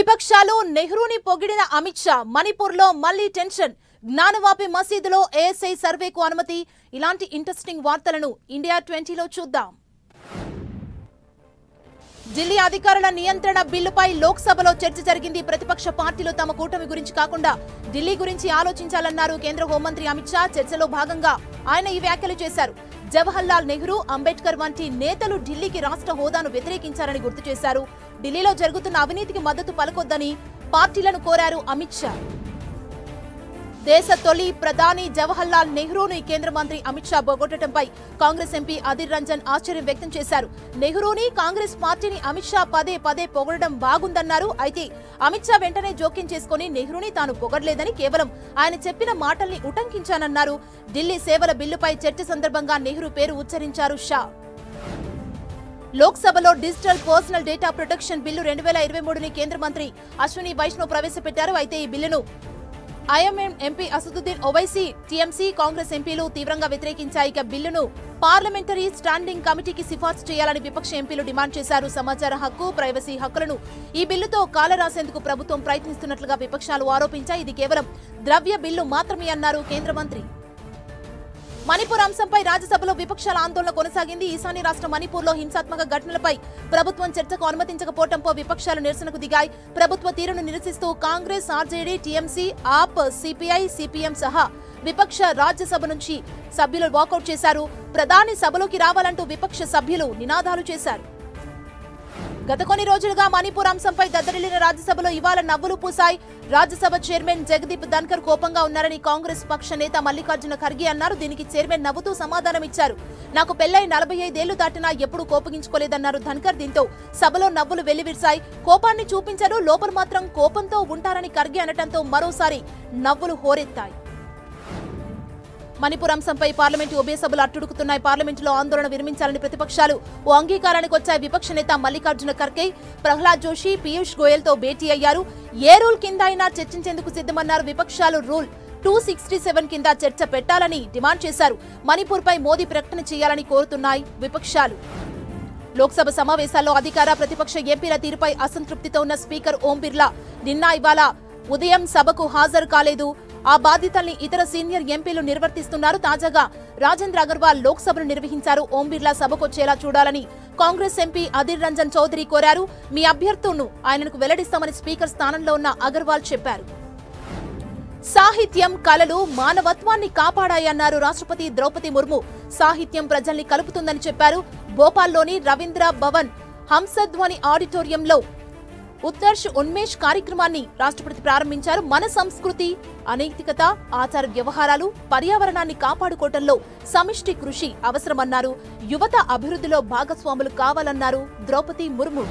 విపక్షాలు నెహ్రూని పొగిడిన అమిత్ షా మణిపూర్లో మళ్లీ టెన్షన్ జ్ఞానవాపి మసీదులో ఏఎస్ఐ సర్వేకు అనుమతి ఇలాంటి ఇంట్రెస్టింగ్ వార్తలను ఇండియా ట్వంటీలో చూద్దాం ఢిల్లీ అధికారుల నియంత్రణ బిల్లుపై లోక్సభలో చర్చ జరిగింది ప్రతిపక్ష పార్టీలు తమ కూటమి గురించి కాకుండా ఢిల్లీ గురించి ఆలోచించాలన్నారు కేంద్ర హోంమంత్రి అమిత్ షా చర్చలో భాగంగా ఆయన ఈ వ్యాఖ్యలు చేశారు జవహర్లాల్ నెహ్రూ అంబేద్కర్ వంటి నేతలు ఢిల్లీకి రాష్ట్ర హోదాను వ్యతిరేకించారని గుర్తు చేశారు ఢిల్లీలో జరుగుతున్న అవినీతికి మద్దతు పలకొద్దని పార్టీలను కోరారు అమిత్ షా దేశ తొలి ప్రధాని జవహర్లాల్ నెహ్రూను కేంద్ర మంత్రి అమిత్ షా బొగొట్టడంపై కాంగ్రెస్ ఎంపీ అధిర్ రంజన్ ఆశ్చర్యం వ్యక్తం చేశారు నెహ్రూని కాంగ్రెస్ పార్టీని అమిత్ షా పదే పదే పొగడడం బాగుందన్నారు అయితే అమిత్ షా వెంటనే జోక్యం చేసుకుని నెహ్రూని తాను పొగడలేదని కేవలం ఆయన చెప్పిన మాటల్ని ఉటంకించానన్నారు ఢిల్లీ సేవల బిల్లుపై చర్చ సందర్భంగా నెహ్రూ పేరు ఉచ్చరించారు షా లోక్సభలో digital personal data protection bill రెండు వేల ఇరవై మూడుని కేంద్ర మంత్రి అశ్విని వైష్ణవ్ ప్రవేశపెట్టారు అయితే ఈ బిల్లును IMM MP Asaduddin Owaisi TMC Congress ఎంపీలు తీవ్రంగా వ్యతిరేకించాయి ఇక బిల్లును పార్లమెంటరీ స్టాండింగ్ కమిటీకి సిఫార్సు చేయాలని విపక్ష ఎంపీలు డిమాండ్ చేశారు సమాచార హక్కు ప్రైవసీ హక్కులను ఈ బిల్లుతో కాలరాసేందుకు ప్రభుత్వం ప్రయత్నిస్తున్నట్లుగా విపక్షాలు ఆరోపించాయి ఇది కేవలం ద్రవ్య బిల్లు మాత్రమే అన్నారు కేంద్ర మంత్రి మణిపూర్ అంశంపై రాజ్యసభలో విపక్షాల ఆందోళన కొనసాగింది ఈశాన్య రాష్ట్ర మణిపూర్లో హింసాత్మక ఘటనలపై ప్రభుత్వం చర్చకు అనుమతించకపోవడంతో విపక్షాలు నిరసనకు దిగాయి ప్రభుత్వ తీరును నిరసిస్తూ కాంగ్రెస్ ఆర్జేడీ టీఎంసీ ఆప్ సిపిఐ సిపిఎం సహా విపక్ష రాజ్యసభ నుంచి సభ్యులు వాకౌట్ చేశారు ప్రధాని సభలోకి రావాలంటూ విపక్ష సభ్యులు నినాదాలు చేశారు గత కొన్ని రోజులుగా మణిపూర్ అంశంపై దద్దరిల్లిన రాజ్యసభలో ఇవాళ నవ్వులు పూసాయి రాజ్యసభ చైర్మన్ జగదీప్ ధన్కర్ కోపంగా ఉన్నారని కాంగ్రెస్ పక్ష నేత మల్లికార్జున ఖర్గే అన్నారు దీనికి చైర్మన్ నవ్వుతూ సమాధానం ఇచ్చారు నాకు పెళ్లై నలభై ఐదేళ్లు దాటినా ఎప్పుడూ కోపగించుకోలేదన్నారు ధన్కర్ దీంతో సభలో నవ్వులు వెల్లివిరిశాయి కోపాన్ని చూపించరు లోపల మాత్రం కోపంతో ఉంటారని ఖర్గే అనటంతో మరోసారి నవ్వులు హోరెత్తాయి మణిపూర్ అంశంపై పార్లమెంటు ఉభయ సభలు అట్టుడుకుతున్నాయి పార్లమెంటులో ఆందోళన విరమించాలని ప్రతిపక్షాలు ఓ అంగీకారానికి వచ్చాయి విపక్ష నేత మల్లికార్జున ఖర్గే ప్రహ్లాద్ జోషి పీయూష్ గోయల్ తో భేటీ అయ్యారు ఏ రూల్ కింద అయినా చర్చించేందుకు సిద్ధమన్నారు విపక్షాలు రూల్ టూ సిక్స్టీ సెవెన్ కింద చర్చ పెట్టాలని డిమాండ్ చేశారు మణిపూర్ పై మోదీ ప్రకటన చేయాలని కోరుతున్నాయి విపక్షాలు లోక్సభ సమావేశాల్లో అధికార ప్రతిపక్ష ఎంపీల తీరుపై అసంతృప్తితో ఉన్న స్పీకర్ ఓం బిర్లా నిన్న ఇవాళ ఉదయం సభకు హాజరు కాలేదు ఆ బాధ్యతల్ని ఇతర సీనియర్ ఎంపీలు నిర్వర్తిస్తున్నారు తాజాగా రాజేంద్ర అగర్వాల్ లోక్సభను నిర్వహించారు ఓం బిర్లా సభకొచ్చేలా చూడాలని కాంగ్రెస్ ఎంపీ అధిర్ రంజన్ చౌదరి కోరారు మీ అభ్యర్థులను ఆయనకు వెల్లడిస్తామని స్పీకర్ స్థానంలో ఉన్న అగర్వాల్ చెప్పారు సాహిత్యం కళలు మానవత్వాన్ని కాపాడాయన్నారు రాష్ట్రపతి ద్రౌపది ముర్ము సాహిత్యం ప్రజల్ని కలుపుతుందని చెప్పారు భోపాల్లోని రవీంద్ర భవన్ హంసధ్వని ఆడిటోరియంలో ఉత్కర్ష్ ఉన్మేష్ కార్యక్రమాన్ని రాష్ట్రపతి ప్రారంభించారు మన సంస్కృతి అనైతికత ఆచార వ్యవహారాలు పర్యావరణాన్ని కాపాడుకోవటంలో సమిష్టి కృషి అవసరమన్నారు యువత అభివృద్ధిలో భాగస్వాములు కావాలన్నారు ద్రౌపది ముర్ము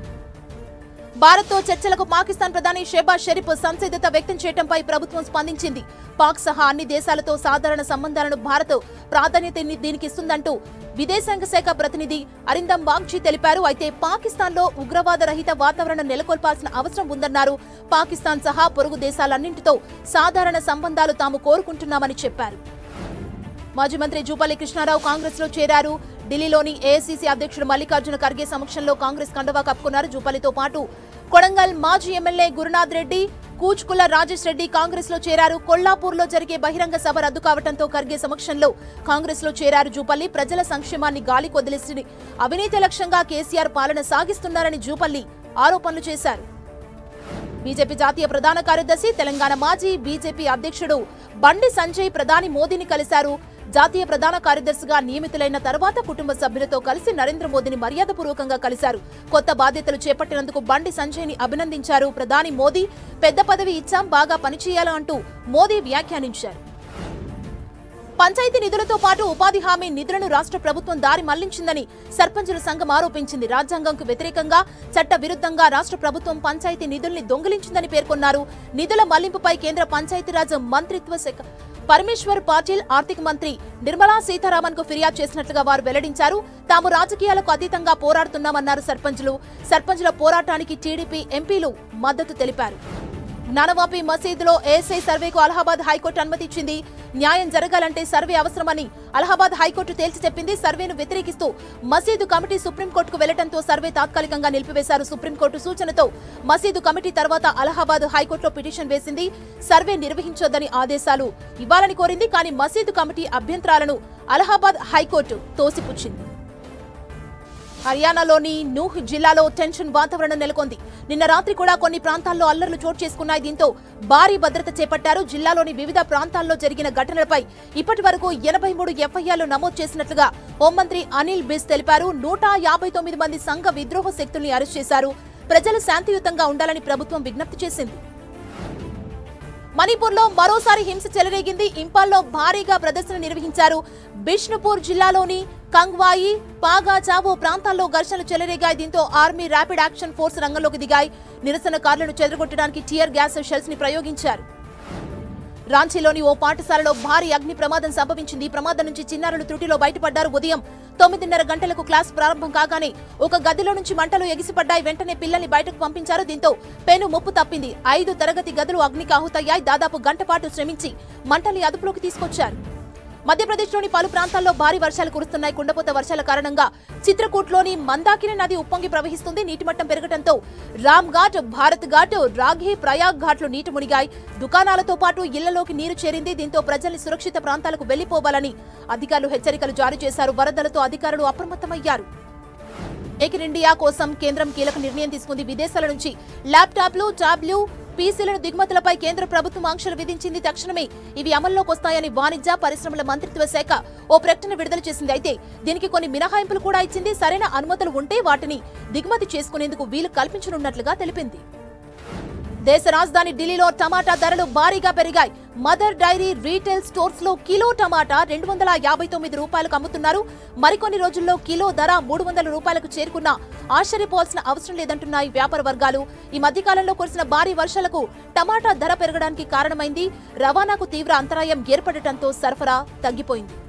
భారత్తో చర్చలకు పాకిస్తాన్ ప్రధాని షెబాజ్ షరీఫ్ సంసిద్ధత వ్యక్తం చేయడంపై ప్రభుత్వం స్పందించింది పాక్ సహా అన్ని దేశాలతో సాధారణ సంబంధాలను భారత్ ప్రాధాన్యత దీనికి ఇస్తుందంటూ విదేశాంగ శాఖ ప్రతినిధి అరిందం బాగ్జీ తెలిపారు అయితే పాకిస్తాన్లో ఉగ్రవాద రహిత వాతావరణం నెలకొల్పాల్సిన అవసరం ఉందన్నారు పాకిస్తాన్ సహా పొరుగు దేశాలన్నింటితో సాధారణ సంబంధాలు తాము కోరుకుంటున్నామని చెప్పారు మాజీ మంత్రి జూపల్లి కృష్ణారావు కాంగ్రెస్ లో చేరారు ఢిల్లీలోని ఏఐసీసీ అధ్యక్షుడు మల్లికార్జున ఖర్గే సమక్షంలో కాంగ్రెస్ కండువా కప్పుకున్నారు జూపల్లితో పాటు కొడంగల్ మాజీ ఎమ్మెల్యే గురునాథ్ రెడ్డి కూచుకుల రాజేష్ రెడ్డి కాంగ్రెస్ లో చేరారు కొల్లాపూర్ లో జరిగే బహిరంగ సభ రద్దు కావడంతో ఖర్గే సమక్షంలో కాంగ్రెస్ లో చేరారు జూపల్లి ప్రజల సంక్షేమాన్ని గాలి కొదిలేసి అవినీతి లక్ష్యంగా కేసీఆర్ పాలన సాగిస్తున్నారని జూపల్లి ఆరోపణలు చేశారు బీజేపీ జాతీయ ప్రధాన కార్యదర్శి తెలంగాణ మాజీ బీజేపీ అధ్యక్షుడు బండి సంజయ్ ప్రధాని మోదీని కలిశారు జాతీయ ప్రధాన కార్యదర్శిగా నియమితులైన తర్వాత కుటుంబ సభ్యులతో కలిసి నరేంద్ర మోదీని మర్యాదపూర్వకంగా కలిశారు కొత్త బాధ్యతలు చేపట్టినందుకు బండి సంజయ్ని అభినందించారు ప్రధాని మోదీ పెద్ద పదవి ఇచ్చాం బాగా పనిచేయాలంటూ మోదీ వ్యాఖ్యానించారు పంచాయతీ నిధులతో పాటు ఉపాధి హామీ నిధులను రాష్ట్ర ప్రభుత్వం దారి మళ్లించిందని సర్పంచుల సంఘం ఆరోపించింది రాజ్యాంగంకు వ్యతిరేకంగా చట్ట విరుద్ధంగా రాష్ట్ర ప్రభుత్వం పంచాయతీ నిధుల్ని దొంగిలించిందని పేర్కొన్నారు నిధుల మళ్లింపుపై కేంద్ర పంచాయతీరాజ్ మంత్రిత్వ శాఖ పరమేశ్వర్ పాటిల్ ఆర్థిక మంత్రి నిర్మలా సీతారామన్ కు ఫిర్యాదు చేసినట్లుగా వారు వెల్లడించారు తాము రాజకీయాలకు అతీతంగా పోరాడుతున్నామన్నారు సర్పంచులు సర్పంచుల పోరాటానికి టీడీపీ ఎంపీలు మద్దతు తెలిపారు జ్ఞానవాపి మసీదులో ఏఎస్ఐ సర్వేకు అలహాబాద్ హైకోర్టు అనుమతి ఇచ్చింది న్యాయం జరగాలంటే సర్వే అవసరమని అలహాబాద్ హైకోర్టు తేల్చి చెప్పింది సర్వేను వ్యతిరేకిస్తూ మసీదు కమిటీ సుప్రీంకోర్టుకు వెళ్లడంతో సర్వే తాత్కాలికంగా నిలిపివేశారు సుప్రీంకోర్టు సూచనతో మసీదు కమిటీ తర్వాత అలహాబాద్ హైకోర్టులో పిటిషన్ వేసింది సర్వే నిర్వహించొద్దని ఆదేశాలు ఇవ్వాలని కోరింది కానీ మసీదు కమిటీ అభ్యంతరాలను అలహాబాద్ హైకోర్టు తోసిపుచ్చింది హర్యానాలోని నూహ్ జిల్లాలో టెన్షన్ వాతావరణం నెలకొంది నిన్న రాత్రి కూడా కొన్ని ప్రాంతాల్లో అల్లర్లు చోటు చేసుకున్నాయి దీంతో భారీ భద్రత చేపట్టారు జిల్లాలోని వివిధ ప్రాంతాల్లో జరిగిన ఘటనలపై ఇప్పటి వరకు ఎనభై మూడు ఎఫ్ఐఆర్లు నమోదు చేసినట్లుగా హోంమంత్రి అనిల్ బిస్ తెలిపారు నూట యాభై తొమ్మిది మంది సంఘ విద్రోహ శక్తుల్ని అరెస్ట్ చేశారు ప్రజలు శాంతియుతంగా ఉండాలని ప్రభుత్వం విజ్ఞప్తి చేసింది మణిపూర్లో మరోసారి హింస చెలరేగింది ఇంపాల్లో భారీగా ప్రదర్శన నిర్వహించారు బిష్ణుపూర్ జిల్లాలోని కంగ్వాయి పాగా చావో ప్రాంతాల్లో ఘర్షణలు చెలరేగాయి దీంతో ఆర్మీ ర్యాపిడ్ యాక్షన్ ఫోర్స్ రంగంలోకి దిగాయి నిరసనకారులను చెదరగొట్టడానికి టియర్ గ్యాస్ షెల్స్ ని ప్రయోగించారు రాంచీలోని ఓ పాఠశాలలో భారీ అగ్ని ప్రమాదం సంభవించింది ఈ ప్రమాదం నుంచి చిన్నారులు త్రుటిలో బయటపడ్డారు ఉదయం తొమ్మిదిన్నర గంటలకు క్లాస్ ప్రారంభం కాగానే ఒక గదిలో నుంచి మంటలు ఎగిసిపడ్డాయి వెంటనే పిల్లల్ని బయటకు పంపించారు దీంతో పెను ముప్పు తప్పింది ఐదు తరగతి గదులు అగ్నికి ఆహుతయ్యాయి దాదాపు గంట పాటు శ్రమించి మంటల్ని అదుపులోకి తీసుకొచ్చారు మధ్యప్రదేశ్లోని పలు ప్రాంతాల్లో భారీ వర్షాలు కురుస్తున్నాయి కుండపోత వర్షాల కారణంగా చిత్రకూట్లోని మందాకిని నది ఉప్పొంగి ప్రవహిస్తుంది నీటిమట్టం పెరగడంతో రామ్ ఘాట్ భారత్ ఘాట్ రాఘీ ప్రయాగ్ ఘాట్లు నీటి మునిగాయి దుకాణాలతో పాటు ఇళ్లలోకి నీరు చేరింది దీంతో ప్రజల్ని సురక్షిత ప్రాంతాలకు వెళ్లిపోవాలని అధికారులు హెచ్చరికలు జారీ చేశారు వరదలతో అధికారులు అప్రమత్తమయ్యారు మేక్ ఇన్ ఇండియా కోసం కేంద్రం కీలక నిర్ణయం తీసుకుంది విదేశాల నుంచి ల్యాప్టాప్లు ట్యాబ్లు పీసీలను దిగుమతులపై కేంద్ర ప్రభుత్వం ఆంక్షలు విధించింది తక్షణమే ఇవి అమల్లోకి వస్తాయని వాణిజ్య పరిశ్రమల మంత్రిత్వ శాఖ ఓ ప్రకటన విడుదల చేసింది అయితే దీనికి కొన్ని మినహాయింపులు కూడా ఇచ్చింది సరైన అనుమతులు ఉంటే వాటిని దిగుమతి చేసుకునేందుకు వీలు కల్పించనున్నట్లుగా తెలిపింది దేశ రాజధాని ఢిల్లీలో టమాటా ధరలు భారీగా పెరిగాయి మదర్ డైరీ రీటైల్ స్టోర్స్ లో కిలో టమాటా రెండు వందల యాభై తొమ్మిది రూపాయలకు అమ్ముతున్నారు మరికొన్ని రోజుల్లో కిలో ధర మూడు వందల రూపాయలకు చేరుకున్నా ఆశ్చర్యపోవాల్సిన అవసరం లేదంటున్నాయి వ్యాపార వర్గాలు ఈ మధ్యకాలంలో కురిసిన భారీ వర్షాలకు టమాటా ధర పెరగడానికి కారణమైంది రవాణాకు తీవ్ర అంతరాయం ఏర్పడటంతో సరఫరా తగ్గిపోయింది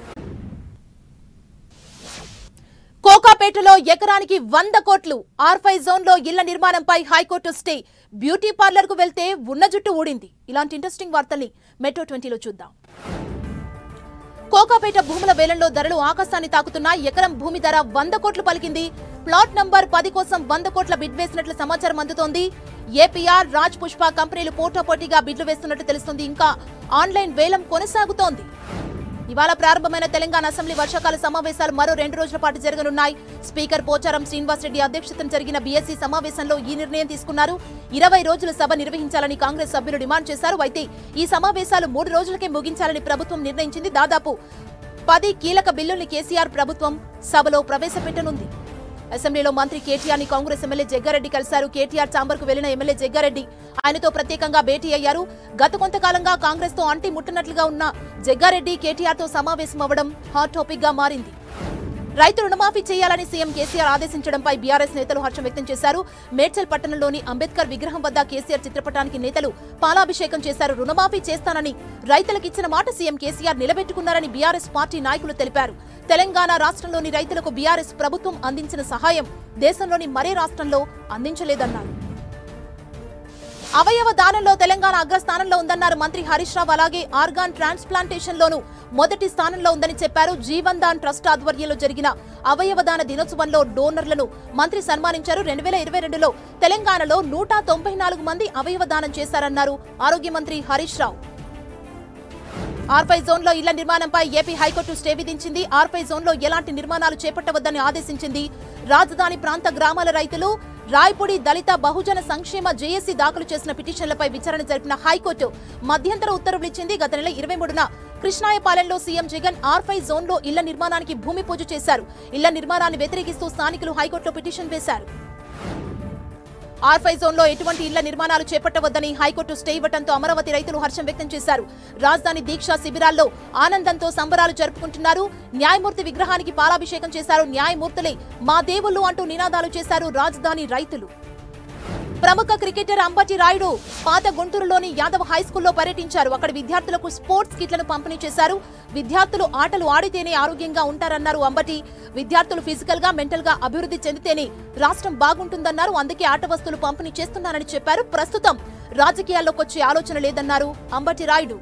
కోకాపేటలో ఎకరానికి వంద కోట్లు ఆర్ఫై జోన్ లో ఇళ్ల నిర్మాణంపై హైకోర్టు స్టే బ్యూటీ పార్లర్ కు వెళ్తే ఉన్న జుట్టు ఊడింది ఇలాంటి ఇంట్రెస్టింగ్ వార్తల్ని మెట్రో ట్వంటీలో చూద్దాం కోకాపేట భూముల వేలంలో ధరలు ఆకాశాన్ని తాకుతున్న ఎకరం భూమి ధర వంద కోట్లు పలికింది ప్లాట్ నంబర్ పది కోసం వంద కోట్ల బిడ్ వేసినట్లు సమాచారం అందుతోంది ఏపీఆర్ రాజ్ పుష్ప కంపెనీలు పోటాపోటీగా బిడ్లు వేస్తున్నట్టు తెలుస్తుంది ఇంకా ఆన్లైన్ వేలం కొనసాగుతోంది ఇవాళ ప్రారంభమైన తెలంగాణ అసెంబ్లీ వర్షాకాల సమావేశాలు మరో రెండు రోజుల పాటు జరగనున్నాయి స్పీకర్ పోచారం శ్రీనివాసరెడ్డి అధ్యక్షతన జరిగిన బీఎస్సీ సమావేశంలో ఈ నిర్ణయం తీసుకున్నారు ఇరవై రోజుల సభ నిర్వహించాలని కాంగ్రెస్ సభ్యులు డిమాండ్ చేశారు అయితే ఈ సమావేశాలు మూడు రోజులకే ముగించాలని ప్రభుత్వం నిర్ణయించింది దాదాపు పది కీలక బిల్లుల్ని కేసీఆర్ ప్రభుత్వం సభలో ప్రవేశపెట్టనుంది అసెంబ్లీలో మంత్రి కేటీఆర్ ని కాంగ్రెస్ ఎమ్మెల్యే జగ్గారెడ్డి కలిశారు కేటీఆర్ చాంబర్ కు వెళ్లిన ఎమ్మెల్యే జగ్గారెడ్డి ఆయనతో ప్రత్యేకంగా భేటీ అయ్యారు గత కొంతకాలంగా కాంగ్రెస్ తో అంటి ముట్టనట్లుగా ఉన్న జగ్గారెడ్డి కేటీఆర్ తో సమావేశం అవ్వడం హాట్ టాపిక్ గా మారింది రైతు రుణమాఫీ చేయాలని సీఎం కేసీఆర్ ఆదేశించడంపై బీఆర్ఎస్ నేతలు హర్షం వ్యక్తం చేశారు మేడ్చల్ పట్టణంలోని అంబేద్కర్ విగ్రహం వద్ద కేసీఆర్ చిత్రపటానికి నేతలు పాలాభిషేకం చేశారు రుణమాఫీ చేస్తానని రైతులకు ఇచ్చిన మాట సీఎం కేసీఆర్ నిలబెట్టుకున్నారని బీఆర్ఎస్ పార్టీ నాయకులు తెలిపారు తెలంగాణ రాష్ట్రంలోని రైతులకు బీఆర్ఎస్ ప్రభుత్వం అందించిన సహాయం దేశంలోని మరే రాష్ట్రంలో అందించలేదన్నారు అవయవ దానంలో తెలంగాణ అగ్రస్థానంలో ఉందన్నారు మంత్రి హరీష్ రావు అలాగే ఆర్గాన్ ట్రాన్స్ప్లాంటేషన్ లోను మొదటి స్థానంలో ఉందని చెప్పారు జీవన్ దాన్ ట్రస్ట్ ఆధ్వర్యంలో జరిగిన అవయవ దాన దినోత్సవంలో డోనర్లను మంత్రి సన్మానించారు రెండు వేల ఇరవై రెండులో తెలంగాణలో నూట తొంభై నాలుగు మంది అవయవ దానం చేశారన్నారు ఆరోగ్య మంత్రి హరీష్ రావు ఆర్పై జోన్ లో ఇళ్ల నిర్మాణంపై ఏపీ హైకోర్టు స్టే విధించింది ఆర్పై జోన్ లో ఎలాంటి నిర్మాణాలు చేపట్టవద్దని ఆదేశించింది రాజధాని ప్రాంత గ్రామాల రైతులు రాయపూడి దళిత బహుజన సంక్షేమ జేఏసీ దాఖలు చేసిన పిటిషన్లపై విచారణ జరిపిన హైకోర్టు మధ్యంతర ఉత్తర్వులు ఇచ్చింది గత నెల ఇరవై మూడున కృష్ణాయపాలెంలో సీఎం జగన్ ఆర్ఫై జోన్ లో ఇళ్ల నిర్మాణానికి భూమి పూజ చేశారు ఇళ్ల నిర్మాణాన్ని వ్యతిరేకిస్తూ స్థానికులు హైకోర్టులో పిటిషన్ వేశారు ఆర్ఫై జోన్ లో ఎటువంటి ఇళ్ల నిర్మాణాలు చేపట్టవద్దని హైకోర్టు స్టే ఇవ్వడంతో అమరావతి రైతులు హర్షం వ్యక్తం చేశారు రాజధాని దీక్షా శిబిరాల్లో ఆనందంతో సంబరాలు జరుపుకుంటున్నారు న్యాయమూర్తి విగ్రహానికి పాలాభిషేకం చేశారు న్యాయమూర్తులే మా దేవుళ్ళు అంటూ నినాదాలు చేశారు రాజధాని రైతులు ప్రముఖ క్రికెటర్ అంబటి రాయుడు పాత గుంటూరులోని యాదవ్ హై స్కూల్లో పర్యటించారు అక్కడ విద్యార్థులకు స్పోర్ట్స్ కిట్లను పంపిణీ చేశారు విద్యార్థులు ఆటలు ఆడితేనే ఆరోగ్యంగా ఉంటారన్నారు అంబటి విద్యార్థులు ఫిజికల్ గా మెంటల్ గా అభివృద్ధి చెందితేనే రాష్ట్రం బాగుంటుందన్నారు అందుకే ఆట వస్తువులు పంపిణీ చేస్తున్నారని చెప్పారు ప్రస్తుతం రాజకీయాల్లోకి వచ్చే ఆలోచన లేదన్నారు అంబటి రాయుడు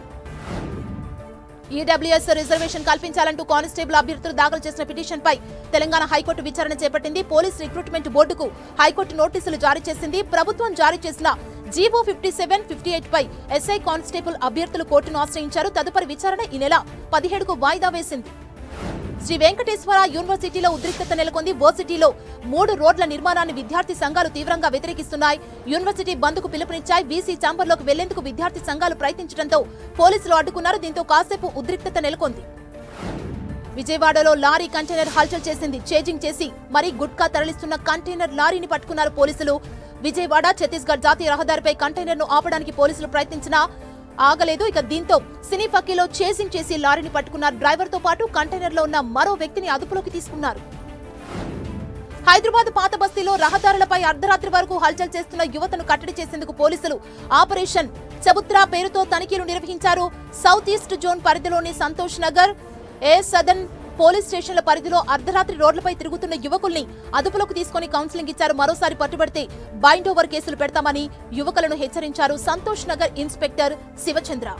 ఈడబ్ల్యూఎస్ రిజర్వేషన్ కల్పించాలంటూ కానిస్టేబుల్ అభ్యర్థులు దాఖలు చేసిన పిటిషన్ పై తెలంగాణ హైకోర్టు విచారణ చేపట్టింది పోలీస్ రిక్రూట్మెంట్ బోర్డుకు హైకోర్టు నోటీసులు జారీ చేసింది ప్రభుత్వం జారీ చేసిన GO fifty seven fifty eight పై ఎస్ఐ కానిస్టేబుల్ అభ్యర్థులు కోర్టును ఆశ్రయించారు తదుపరి విచారణ ఈ నెల పదిహేడుకు వాయిదా వేసింది శ్రీ వెంకటేశ్వర యూనివర్సిటీలో ఉద్రిక్తత నెలకొంది వర్సిటీలో మూడు రోడ్ల నిర్మాణాన్ని విద్యార్థి సంఘాలు తీవ్రంగా వ్యతిరేకిస్తున్నాయి యూనివర్సిటీ బంద్కు పిలుపునిచ్చాయి బీసీ ఛాంబర్లోకి వెళ్లేందుకు విద్యార్థి సంఘాలు ప్రయత్నించడంతో పోలీసులు అడ్డుకున్నారు దీంతో కాసేపు ఉద్రిక్తత నెలకొంది విజయవాడలో లారీ కంటైనర్ హల్చల్ చేసింది చేజింగ్ చేసి మరీ గుట్కా తరలిస్తున్న కంటైనర్ లారీని పట్టుకున్నారు పోలీసులు విజయవాడ ఛత్తీస్గఢ్ జాతీయ రహదారిపై కంటైనర్ ను ఆపడానికి పోలీసులు ప్రయత్నించినా ఆగలేదు ఇక దీంతో సినీ పక్కీలో చేసింగ్ చేసి లారీని పట్టుకున్నారు డ్రైవర్ తో పాటు కంటైనర్ లో ఉన్న మరో వ్యక్తిని అదుపులోకి తీసుకున్నారు హైదరాబాద్ పాత బస్తీలో రహదారులపై అర్ధరాత్రి వరకు హల్చల్ చేస్తున్న యువతను కట్టడి చేసేందుకు పోలీసులు ఆపరేషన్ చబుత్రా పేరుతో తనిఖీలు నిర్వహించారు సౌత్ ఈస్ట్ జోన్ పరిధిలోని సంతోష్ నగర్ ఏ సదన్ పోలీస్ స్టేషన్ల పరిధిలో అర్ధరాత్రి రోడ్లపై తిరుగుతున్న యువకుల్ని అదుపులోకి తీసుకుని కౌన్సిలింగ్ ఇచ్చారు మరోసారి పట్టుబడితే బైండ్ ఓవర్ కేసులు పెడతామని యువకులను హెచ్చరించారు Santosh Nagar inspector Shivachandra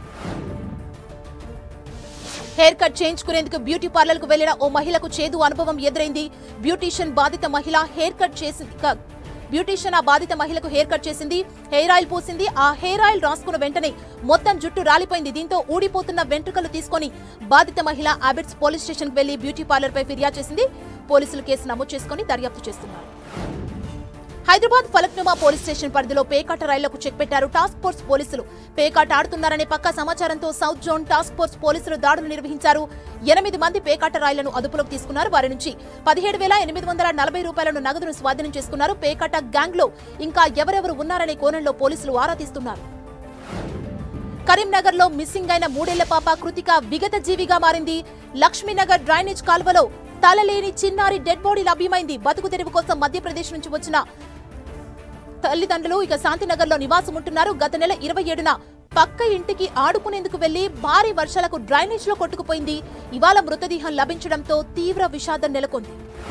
haircut చేయించుకునేందుకు బ్యూటీ పార్లర్ కు వెళ్లిన ఓ మహిళకు చేదు అనుభవం ఎదురైంది బ్యూటీషియన్ బాధిత మహిళ హెయిర్ కట్ చేసింది క- బ్యూటీషియన్ ఆ బాధిత మహిళకు హెయిర్ కట్ చేసింది హెయిర్ ఆయిల్ పూసింది ఆ హెయిర్ ఆయిల్ రాసుకున్న వెంటనే మొత్తం జుట్టు రాలిపోయింది దీంతో ఊడిపోతున్న వెంట్రుకలు తీసుకొని బాధిత మహిళ అబిడ్స్ పోలీస్ స్టేషన్ కు వెళ్లి బ్యూటీ పార్లర్ పై ఫిర్యాదు చేసింది పోలీసులు కేసు నమోదు చేసుకుని దర్యాప్తు చేస్తున్నారు హైదరాబాద్ ఫలక్నుమా పోలీస్ స్టేషన్ పరిధిలో పేకాట రైళ్లకు చెక్ పెట్టారు టాస్క్ ఫోర్స్ పోలీసులు పేకాట ఆడుతున్నారనే పక్క సమాచారంతో సౌత్ జోన్ టాస్క్ ఫోర్స్ పోలీసులు దాడులు నిర్వహించారు ఎనిమిది మంది పేకాట రైళ్లను అదుపులోకి తీసుకున్నారు వారి నుంచి పదిహేడు వేల ఎనిమిది వందల నలభై రూపాయలను నగదును స్వాధీనం చేసుకున్నారు పేకాట గ్యాంగ్ లో ఇంకా ఎవరెవరు ఉన్నారనే కోణంలో పోలీసులు ఆరా తీస్తున్నారు కరీంనగర్ లో మిస్సింగ్ అయిన మూడేళ్ల పాప కృతిక విగత జీవిగా మారింది లక్ష్మీనగర్ డ్రైనేజ్ కాల్వలో తలలేని చిన్నారి డెడ్ బాడీ లభ్యమైంది బతుకు తెరువు కోసం మధ్యప్రదేశ్ నుంచి వచ్చిన తల్లిదండ్రులు ఇక శాంతినగర్ లో నివాసం ఉంటున్నారు గత నెల ఇరవై ఏడున పక్క ఇంటికి ఆడుకునేందుకు వెళ్లి భారీ వర్షాలకు డ్రైనేజ్ లో కొట్టుకుపోయింది ఇవాళ మృతదేహం లభించడంతో తీవ్ర విషాదం నెలకొంది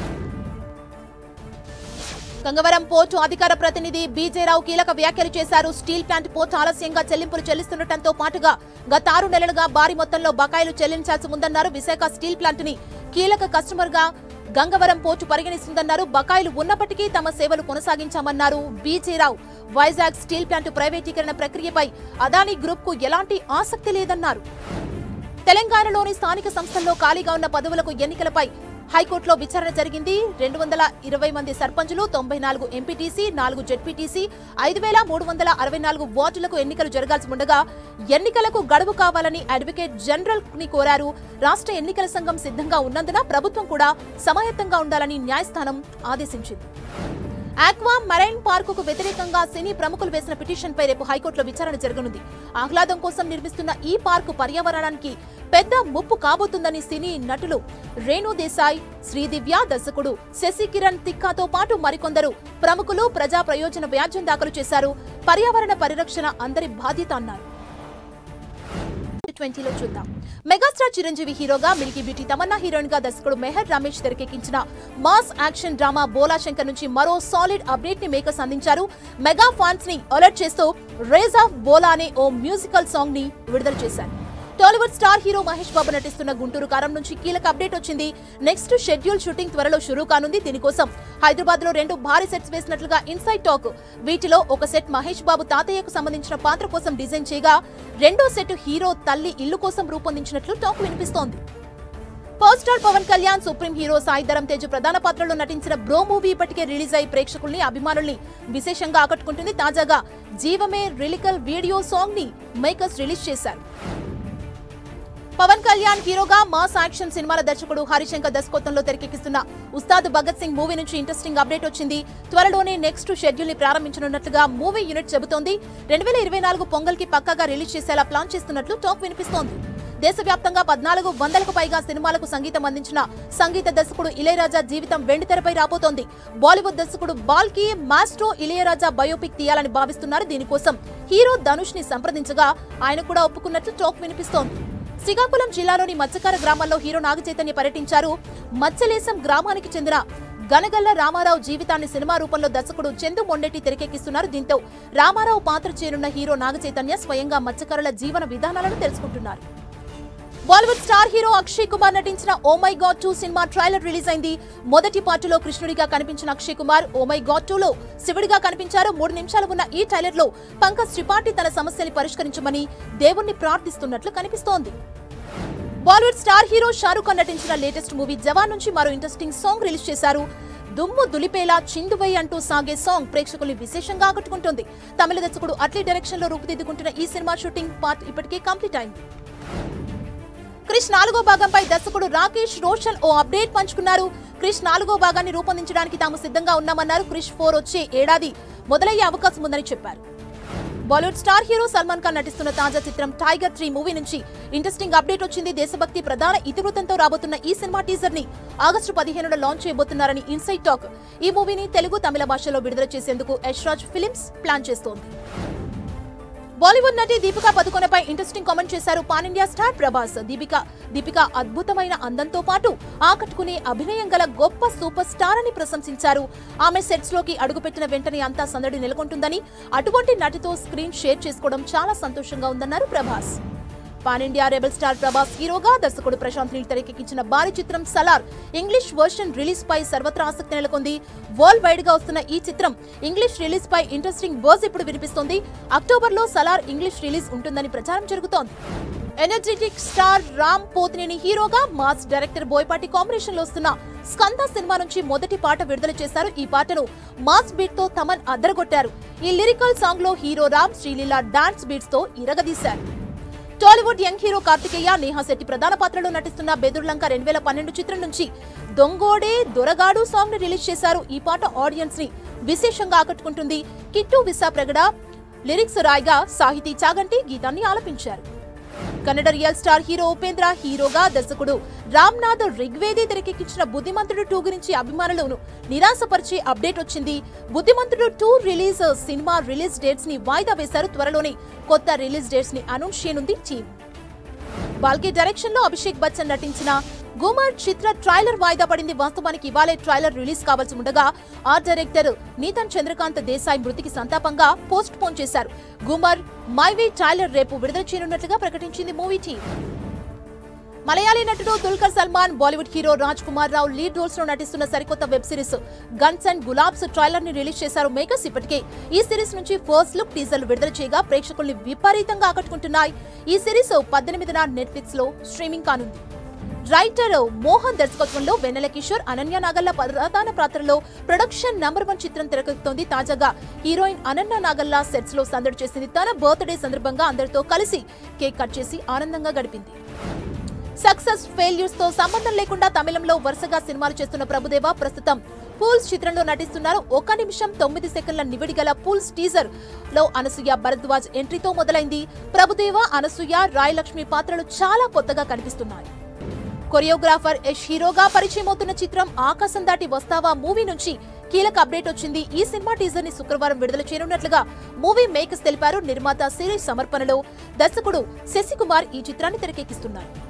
గంగవరం పోర్టు అధికార ప్రతినిధి బీజేరావు కీలక వ్యాఖ్యలు చేశారు స్టీల్ ప్లాంట్ పోర్టు ఆలస్యంగా చెల్లింపులు చెల్లిస్తుండటంతో పాటుగా గత ఆరు నెలలుగా భారీ మొత్తంలో బకాయిలు చెల్లించాల్సి ఉందన్నారు విశాఖ స్టీల్ ప్లాంట్ ని కీలక కస్టమర్ గా గంగవరం పోర్టు పరిగణిస్తుందన్నారు బకాయిలు ఉన్నప్పటికీ తమ సేవలు కొనసాగించామన్నారు బీజేరావు వైజాగ్ స్టీల్ ప్లాంట్ ప్రైవేటీకరణ ప్రక్రియపై అదానీ గ్రూప్ కు ఎలాంటి ఆసక్తి లేదన్నారు తెలంగాణలోని స్థానిక సంస్థల్లో ఖాళీగా ఉన్న పదవులకు ఎన్నికలపై హైకోర్టులో విచారణ జరిగింది రెండు వందల ఇరవై మంది సర్పంచులు తొంభై నాలుగు ఎంపీటీసీ నాలుగు జెడ్పీటీసీ ఐదు వేల మూడు వందల అరవై నాలుగు వార్డులకు ఎన్నికలు జరగాల్సి ఉండగా ఎన్నికలకు గడువు కావాలని అడ్వకేట్ జనరల్ ని కోరారు రాష్ట్ర ఎన్నికల సంఘం సిద్ధంగా ఉన్నందున ప్రభుత్వం కూడా సమాయత్తంగా ఉండాలని న్యాయస్థానం ఆదేశించింది ఆక్వా మెరైన్ పార్కుకు వ్యతిరేకంగా సినీ ప్రముఖులు వేసిన పిటిషన్ పై రేపు హైకోర్టులో విచారణ జరగనుంది ఆహ్లాదం కోసం నిర్మిస్తున్న ఈ పార్కు పర్యావరణానికి పెద్ద ముప్పు కాబోతుందని సినీ నటులు రేణు దేశాయ్ శ్రీదివ్య దర్శకుడు శశి కిరణ్ తిక్కాతో పాటు మరికొందరు ప్రముఖులు ప్రజా ప్రయోజన వ్యాజ్యం దాఖలు చేశారు పర్యావరణ పరిరక్షణ అందరి బాధ్యత అన్నారు ట్వంటీలో చూద్దాం మెగాస్టార్ చిరంజీవి హీరోగా మిల్కీ బ్యూటీ తమన్నా హీరోయిన్ గా దర్శకుడు మెహర్ రమేష్ తెరకెక్కించిన mass action drama Bhola Shankar నుంచి మరో సాలిడ్ అప్డేట్ ని మేకర్స్ అందించారు మెగా ఫ్యాన్స్ ని అలర్ట్ చేస్తూ రేజ్ ఆఫ్ బోలా అనే ఓ మ్యూజికల్ సాంగ్ ని విడుదల చేశారు Tollywood star hero Mahesh Babu నటిస్తున్న గుంటూరు కారం నుంచి కీలక అప్డేట్ వచ్చింది నెక్స్ట్ షెడ్యూల్ షూటింగ్ త్వరలో షురూ కానుంది దీనికోసం హైదరాబాద్ లో రెండు భారీ సెట్స్ వేసినట్లుగా ఇన్సైడ్ టాక్ వీటిలో ఒక సెట్ మహేష్ బాబు తాతయ్యకు సంబంధించిన పాత్ర కోసం డిజైన్ చేయగా రెండో సెట్ హీరో తల్లి ఇల్లు కోసం రూపొందించినట్లు టాక్ వినిపిస్తోంది power star Pawan Kalyan supreme hero Sai Dharam Tej ప్రధాన పాత్రలో నటించిన బ్రో మూవీ ఇప్పటికే రిలీజ్ అయి ప్రేక్షకుల్ని అభిమానుల్ని విశేషంగా ఆకట్టుకుంటుంది తాజాగా జీవమే రిలికల్ వీడియో సాంగ్ ని మేకర్స్ రిలీజ్ చేశారు పవన్ కళ్యాణ్ హీరోగా మాస్ యాక్షన్ సినిమాల దర్శకుడు హరిశంకర్ దర్శకత్వంలో తెరకెక్కిస్తున్న ఉస్తాద్ భగత్ సింగ్ మూవీ నుంచి ఇంట్రెస్టింగ్ అప్డేట్ వచ్చింది త్వరలోనే నెక్స్ట్ షెడ్యూల్ ని ప్రారంభించనున్నట్లుగా మూవీ యూనిట్ చెబుతోంది రెండు వేల ఇరవై నాలుగు పొంగల్ కి పక్కాగా రిలీజ్ చేసేలా ప్లాన్ చేస్తున్నట్లు టాక్ వినిపిస్తోంది దేశవ్యాప్తంగా పద్నాలుగు వందలకు పైగా సినిమాలకు సంగీతం అందించిన సంగీత దర్శకుడు ఇళయరాజా జీవితం వెండితెరపై రాబోతోంది బాలీవుడ్ దర్శకుడు బాల్కి మాస్ట్రో ఇళయరాజా బయోపిక్ తీయాలని భావిస్తున్నారు దీనికోసం హీరో ధనుష్ ని సంప్రదించగా ఆయన కూడా ఒప్పుకున్నట్లు టాక్ వినిపిస్తోంది శ్రీకాకుళం జిల్లాలోని మత్స్యకార గ్రామంలో హీరో నాగచైతన్య పర్యటించారు మత్స్యలేశం గ్రామానికి చెందిన గనగల్ల రామారావు జీవితాన్ని సినిమా రూపంలో దర్శకుడు చందు మొండెట్టి తెరకెక్కిస్తున్నారు దీంతో రామారావు పాత్ర చేరున్న హీరో నాగచైతన్య స్వయంగా మత్స్యకారుల జీవన విధానాలను తెలుసుకుంటున్నారు Bollywood star hero Akshay Kumar నటించిన ఓ మై గాడ్ టూ సినిమా ట్రైలర్ రిలీజ్ అయింది మొదటి పార్టులో కృష్ణుడిగా కనిపించిన Akshay Kumar oh my god two లో శివుడిగా కనిపించారు మూడు నిమిషాలు ఉన్న ఈ ట్రైలర్ లో పంకజ్ త్రిపాఠి తన సమస్యని పరిష్కరించమని దేవుణ్ణి ప్రార్థిస్తున్నట్లు కనిపిస్తోంది Bollywood star hero Shahrukh Khan నటించిన లేటెస్ట్ మూవీ జవాన్ నుంచి మరో ఇంట్రెస్టింగ్ సాంగ్ రిలీజ్ చేశారు దుమ్ము దులిపేలా చిందువై అంటూ సాగే సాంగ్ ప్రేక్షకుల్ని విశేషంగా ఆకట్టుకుంటుంది తమిళ దర్శకుడు అట్లీ డైరెక్షన్ లో రూపుదిద్దుకుంటున్న ఈ సినిమా షూటింగ్ పార్ట్ ఇప్పటికే కంప్లీట్ అయింది క్రిష్ నాలుగో భాగంపై దర్శకుడు రాకేష్ రోషన్ ఓ అప్డేట్ పంచుకున్నారు క్రిష్ నాలుగో భాగాన్ని రూపొందించడానికి తాము సిద్ధంగా ఉన్నామన్నారు క్రిష్ ఫోర్ వచ్చే ఏడాది మొదలయ్యే అవకాశం ఉందని చెప్పారు Bollywood star hero Salman Khan నటిస్తున్న తాజా చిత్రం టైగర్ త్రీ మూవీ నుంచి ఇంట్రెస్టింగ్ అప్డేట్ వచ్చింది దేశభక్తి ప్రధాన ఇతివృత్తంతో రాబోతున్న ఈ సినిమా టీజర్ ని ఆగస్టు పదిహేనున లాంచ్ చేయబోతున్నారని ఇన్సైట్ టాక్ ఈ మూవీని తెలుగు తమిళ భాషలో విడుదల చేసేందుకు యశ్రాజ్ ఫిలిమ్స్ ప్లాన్ చేస్తోంది బాలీవుడ్ నటి దీపికా పదుకొనపై ఇంట్రెస్టింగ్ కామెంట్ చేశారు pan India star Prabhas Deepika Deepika అద్భుతమైన అందంతో పాటు ఆకట్టుకునే అభినయం గల గొప్ప సూపర్ స్టార్ అని ప్రశంసించారు ఆమె సెట్స్ లోకి అడుగుపెట్టిన వెంటనే అంతా సందడి నెలకొంటుందని అటువంటి నటితో స్క్రీన్ షేర్ చేసుకోవడం చాలా సంతోషంగా ఉందన్నారు Prabhas pan India rebel star Prabhas హీరోగా దర్శకుడు ప్రశాంత్ నీల్ తెరకెక్కించిన భారీ చిత్రం సలార్ ఇంగ్లీష్ వర్షన్ రిలీజ్ పై సర్వత్రా ఆసక్తి నెలకొంది వరల్డ్ వైడ్ గా వస్తున్న ఈ చిత్రం ఇంగ్లీష్ రిలీజ్ పై ఇంట్రెస్టింగ్ బర్స్ ఇప్పుడు వినిపిస్తోంది అక్టోబర్ లో సలార్ ఇంగ్లీష్ రిలీజ్ ఉంటుందని ప్రచారం జరుగుతోంది ఎనర్జెటిక్ స్టార్ రామ్ పోతినేని హీరోగా మాస్ డైరెక్టర్ బోయపాటి కాంబినేషన్ లో వస్తున్న స్కంద సినిమా నుంచి మొదటి పాట విడుదల చేశారు ఈ పాటను మాస్ బీట్ తో తమన్ అద్దరగొట్టారు ఈ లిరికల్ సాంగ్ లో hero Ram Sreeleela dance beats తో ఇరగదీశారు Tollywood young hero Karthikeya Neha Shetty ప్రధాన పాత్రలో నటిస్తున్న బెదుర్లంక రెండు వేల పన్నెండు చిత్రం నుంచి దొంగోడే దొరగాడు సాంగ్ ని రిలీజ్ చేశారు ఈ పాట ఆడియన్స్ ని విశేషంగా ఆకట్టుకుంటుంది కిట్టు విసా ప్రగడ లిరిక్స్ రాయ్గా సాహితీ చాగంటి గీతాన్ని ఆలపించారు Kannada real star hero Upendra హీరోగా దర్శకుడు రామ్నాథ్ రిగ్వేది తెరకెక్కించిన బుద్ధిమంతుడు టూ గురించి అభిమానులను నిరాశపరిచే అప్డేట్ వచ్చింది బుద్ధిమంతుడు టూ రిలీజ్ సినిమా రిలీజ్ డేట్స్ ని వాయిదా వేశారు త్వరలోనే కొత్త రిలీజ్ డేట్స్ ని అనౌన్స్ చేయనుంది టీమ్ బాల్కే డైరెక్షన్ లో అభిషేక్ బచ్చన్ నటించిన గుమర్ చిత్ర ట్రైలర్ వాయిదా పడింది వాస్తవానికి ఇవాళే ట్రైలర్ రిలీజ్ కావాల్సి ఉండగా ఆ డైరెక్టర్ నీతన్ చంద్రకాంత్ దేశాయ్ మృతికి సంతాపంగా పోస్ట్ పోన్ చేశారు గుమర్ మైవే ట్రైలర్ రేపు విడుదల చేయనున్నట్లుగా ప్రకటించింది మూవీ టీం మలయాళీ నటుడు Dulquer Salmaan Bollywood hero Raj Kumar Rao lead roles లో నటిస్తున్న సరికొత్త web series guns and Gulaabs trailer ని రిలీజ్ చేశారు మేకర్స్ ఇప్పటికే ఈ సిరీస్ నుంచి ఫస్ట్ లుక్ టీజర్లు విడుదల చేయగా ప్రేక్షకుల్ని విపరీతంగా ఆకట్టుకుంటున్నాయి ఈ సిరీస్ పద్దెనిమిదిన నెట్ఫ్లిక్స్ లో స్ట్రీమింగ్ కానుంది రైటర్ మోహన్ దర్శకత్వంలో వెన్నెల కిషోర్ అనన్య నాగల్ల ప్రధాన పాత్రలో ప్రొడక్షన్ నంబర్ వన్ చిత్రం తెరకెక్కుతోంది తాజాగా హీరోయిన్ అనన్య నాగల్ల సెట్స్ లో సందడి చేసింది తన బర్త్డే సందర్భంగా అందరితో కలిసి కేక్ కట్ చేసి ఆనందంగా గడిపింది సక్సెస్ ఫెయిల్యూర్స్ తో సంబంధం లేకుండా తమిళంలో వరుసగా సినిమాలు చేస్తున్న ప్రభుదేవ ప్రస్తుతం పూల్స్ చిత్రంలో నటిస్తున్నారు ఒక నిమిషం తొమ్మిది సెకండ్ల నివిడి గల పూల్స్ టీజర్ లో అనసూయ భరద్వాజ్ ఎంట్రీతో మొదలైంది ప్రభుదేవ అనసూయ రాయ్ లక్ష్మి పాత్రలు చాలా కొత్తగా కనిపిస్తున్నాయి కొరియోగ్రాఫర్ యష్ హీరోగా పరిచయం అవుతున్న చిత్రం ఆకాశం దాటి వస్తావా మూవీ నుంచి కీలక అప్డేట్ వచ్చింది ఈ సినిమా టీజర్ ని శుక్రవారం విడుదల చేయనున్నట్లుగా మూవీ మేకర్స్ తెలిపారు నిర్మాత సిరీస్ సమర్పణలో దర్శకుడు శశికుమార్ ఈ చిత్రాన్ని తెరకెక్కిస్తున్నారు